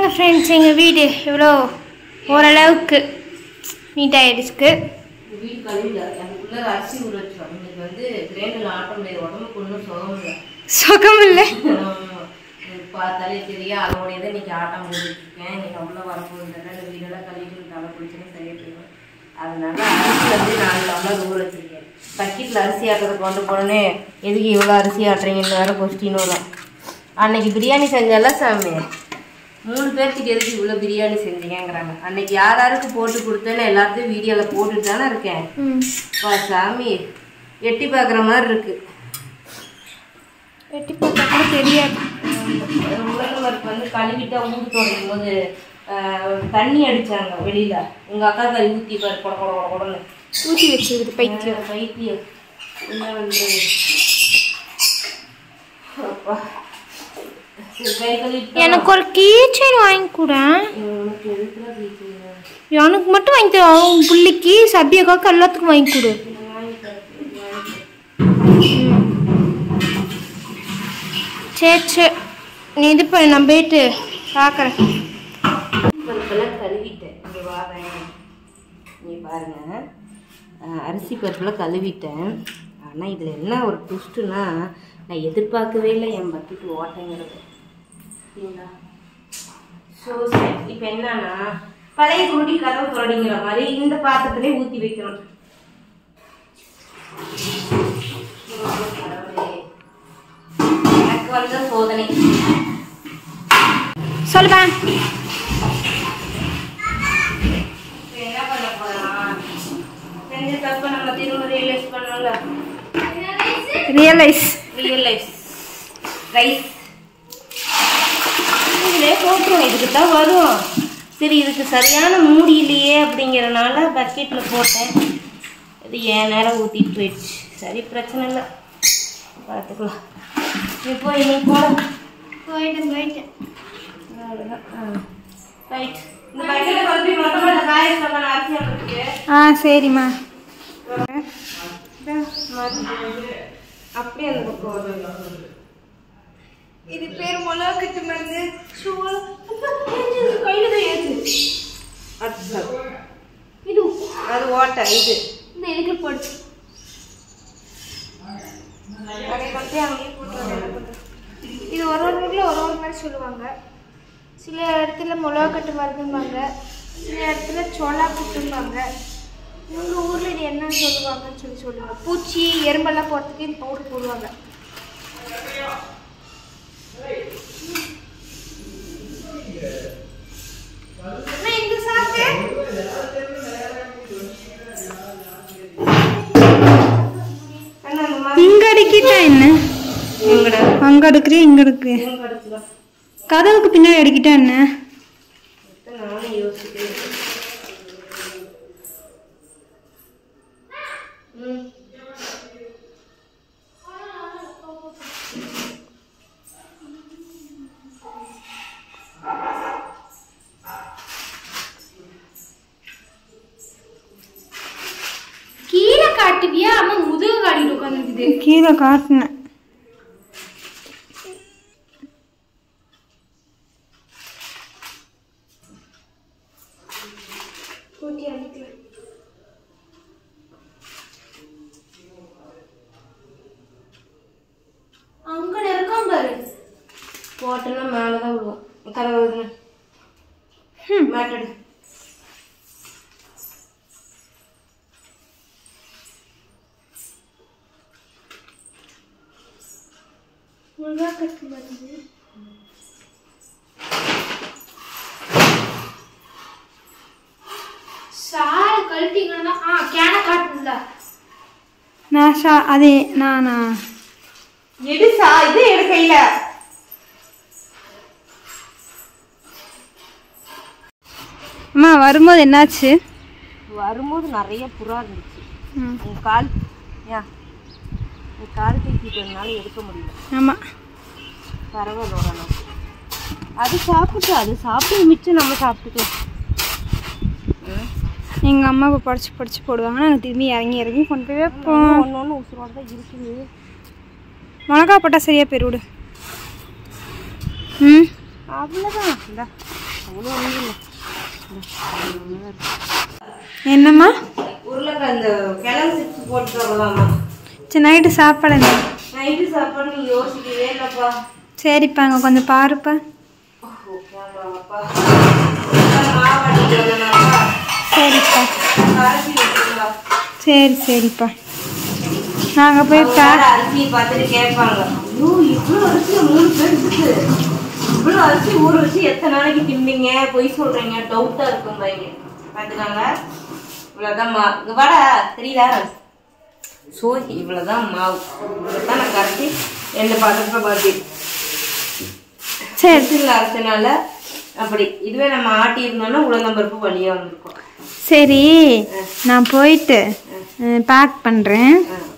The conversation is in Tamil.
பாருங்கள் ஃப்ரெண்ட்ஸ் எங்கள் வீடு எவ்வளோ ஓரளவுக்கு நீட்டாகிடுச்சுக்கு வீடு கழுவில அதுக்குள்ள அரிசி ஊற வச்சோம் இன்னைக்கு வந்து கிரைண்டர்ல ஆட்ட முடியாது உடம்புக்கு ஒன்றும் சுகம் இல்லை சுகம் இல்லை ஆமா. எனக்கு பார்த்தாலே தெரியா அதோடைய தான் இன்னைக்கு ஆட்டம் முடிஞ்சிட்டு இருக்கேன் இன்னைக்கு அவ்வளோ வரப்போகுதுனால இந்த வீடெல்லாம் கழுவிட்டு தலை குளிச்சுன்னு சரியா போயிடும் அதனால அரிசி வந்து நாலு டம்ளர் ஊற வச்சிருக்கேன் பக்கெட்டில் அரிசி ஆட்டுறதுக்கு கொண்டு போனோன்னே எதுக்கு இவ்வளோ அரிசி ஆட்டுறீங்கன்னு வேற கொஸ்டின் வரும் அன்னைக்கு பிரியாணி செஞ்சால சாமி மூணு பேர்த்துக்கு எதுக்கு இவ்வளோ பிரியாணி செஞ்சீங்கங்கிறாங்க அன்னைக்கு யார் யாருக்கு போட்டு கொடுத்தேன்னு எல்லாத்தையும் வீடியோவில் போட்டுட்டு தானே இருக்கேன் ம் பா சாமி எட்டி பார்க்குற மாதிரி இருக்கு எட்டி பார்த்தா கூட தெரியாது உருளைக்கிழங்கு வந்து கழுவிட்டா ஊடு தொடங்கும் போது ஆஹ், தண்ணி அடிச்சாங்க வெளியில உங்க அக்கா கறி ஊத்தி பாரு கொட கொட கொட கொடன்னு ஊற்றி வச்சிருக்குது பைத்தியம் ஆஹ், பைத்தியம் உள்ள வந்து அப்பா. சரி, கை கழுவிட்டு எனக்கு ஒரு கீ செயின் வாங்கி கூட உனக்கு எதுக்குடா பைத்தியம்? எனக்கு மட்டும் வாங்கி தர அவன் பிள்ளைக்கு சபியக்காக்கு எல்லாத்துக்கும் வாங்கி கொடு நான் வாங்கி தரேன், வாங்கி தரேன். சரி சரி நீ இது பண்ணு நான் போயிட்டு பார்க்குறேன் பருப்பெல்லாம் கழுவிட்டேன் இங்கே வாரேன் நீ பாருங்க அஹ் அரிசி பருப்பெல்லாம் கழுவிட்டேன் ஆனால் இதில் என்ன ஒரு ட்விஸ்ட்டுனா நான் எதிர்பார்க்கவே இல்லை என் பக்கெட் ஓட்டைங்கிறது சரிங்களா ஸோ சரி இப்போ என்னன்னா பழைய குருடி கதவு புரடிங்கிற மாதிரி இந்த பாத்திரத்திலே ஊற்றி வைக்கணும் கடவுளே. எனக்கு வந்த சோதனை சொல்லுப்பா இப்ப என்ன பண்ண போறோம் செஞ்ச தப்ப நம்ம திரும்ப ரியலைஸ் பண்ணல ரியலைஸ் ரியலைஸ் ரைஸ் இதுலயே போட்டுரும் இதுக்கு தான் வரும் சரி இதுக்கு சரியான மூடி இல்லையே அப்படிங்கிறனால பக்கெட்டில் போட்டேன் இது ஏன் நேரம் ஊற்றிட்டு போயிடுச்சு சரி பிரச்சனை இல்லை பார்த்துக்கலாம் இப்போ இன்னைக்கு போல போயிட்டேன் போயிட்டேன் அவ்வளோதான் ஆ ரைட் இந்த பக்கெட்டில் கொண்டு போய் மொத்தமாக இந்த காய சொன்ன அரிசி இருக்கு ஆ சரிம்மா அப்படியே அந்த பக்கம் வரும் இது பேர் மிளகா கட்டு மருந்து கையில தான் ஏத்து அது இது அது ஓட்டை இது இந்த இதுக்கு போடு அதை கொண்டு அங்கேயே போட்டு வரேன், என்ன பண்றது? இது ஒரு ஒரு ஊரில் ஒரு ஒரு மாதிரி சொல்லுவாங்க சில இடத்துல மிளகா கட்டு மருந்தும்பாங்க சில இடத்துல சோளா புட்டும்பாங்க உங்கள் ஊரில் இது என்ன சொல்லுவாங்கன்னு சொல்லி சொல்லுவாங்க பூச்சி எறும்பெல்லாம் போகிறதுக்கு இந்த பவுடர் போடுவாங்க அண்ணா, இந்த சாப்பிட்டு அண்ணா, அந்த மாதிரி இங்க அடிக்கிட்டா என்ன எங்கடா அங்க அடுக்குறேன் இங்க அடுக்கு எங்க எடுத்துக்கலாம் கதவுக்கு பின்னாடி அடிக்கிட்டா என்ன நானும் யோசிக்கிறேன் ம் கீழே காட்டுவியா அம்மா முதுகு காட்டிட்டு உட்காந்துருக்குது கீழே காட்டினேன் கூட்டி அடிக்கலாம் அங்க இருக்கான் பாரு போட்டோன்னா மேலே தான் விடுவோம் கதவு விடுங்க மேட்டடு முழுவா கட்டு மருந்து சால் கழட்டிங்கன்னா ஆ கேன காட்டுல நான் ஷா அதே நானா எடுசா இது எடு கையில அம்மா வரும்போது என்னாச்சு வரும்போது நிறைய புறா இருந்துச்சு ம். உன் கால் யா நீ கால் தூக்கிட்டதுனால எடுக்க முடியல ஆமாம் பரவாயில்ல ஓரளவு அது சாப்பிட்டு அது சாப்பிட்டு மிச்சம் நம்ம சாப்பிட்டுக்கலாம் எங்கள் அம்மா இப்போ படிச்சு படிச்சு போடுவாங்க நாங்கள் திரும்பி இறங்கி இறங்கி கொண்டு போய் வைப்போம் ஒன்று ஒன்று உசுரோட தான் இருக்குது மிளகா போட்டால் சரியாக போயிரு விடு ம் அவ்வளோதான் இந்த அவ்வளோ ஒன்றும் இல்லை என்னம்மா உருளைக்கிழங்கு கிழங்கு சிப்ஸ் போட்டு தரலாமா சரி நைட்டு சாப்பாடு என்ன நைட்டு சாப்பாடு நீ யோசிக்கவே இல்லைப்பா சரிப்பா அங்கே கொஞ்சம் பாருப்பா ஓகேவாப்பா மாவாட்டிக்கலாம்ப்பா சரிப்பா அரிசி வச்சுங்களா சரி சரிப்பா நாங்கள் போய் அவங்க பா வேற அரிசியை பார்த்துட்டு கேட்பாங்க ஐயோ இவ்வளோ அரிசி மூணு பேருக்கு இவ்வளோ அரிசி ஊற வச்சு எத்தனை நாளைக்கு திம்பீங்க பொய் சொல்றீங்க டவுட்டா இருக்கும் பையங்க பார்த்துக்காங்க இவ்வளோதான் மா இங்க வாடா தெரியுதா ஸோ இவ்வளோதான் மாவு இவ்வளோதான் நான் கரைச்சி ரெண்டு பாத்திரத்தில் பார்த்து சரி மிஷினில் அரைச்சனால அப்படி இதுவே நம்ம ஆட்டி இருந்தோம்னா உளுந்தம்பருப்பு வழியாக வந்திருக்கும் சரி நான் போயிட்டு பேக் பண்ணுறேன் ஆ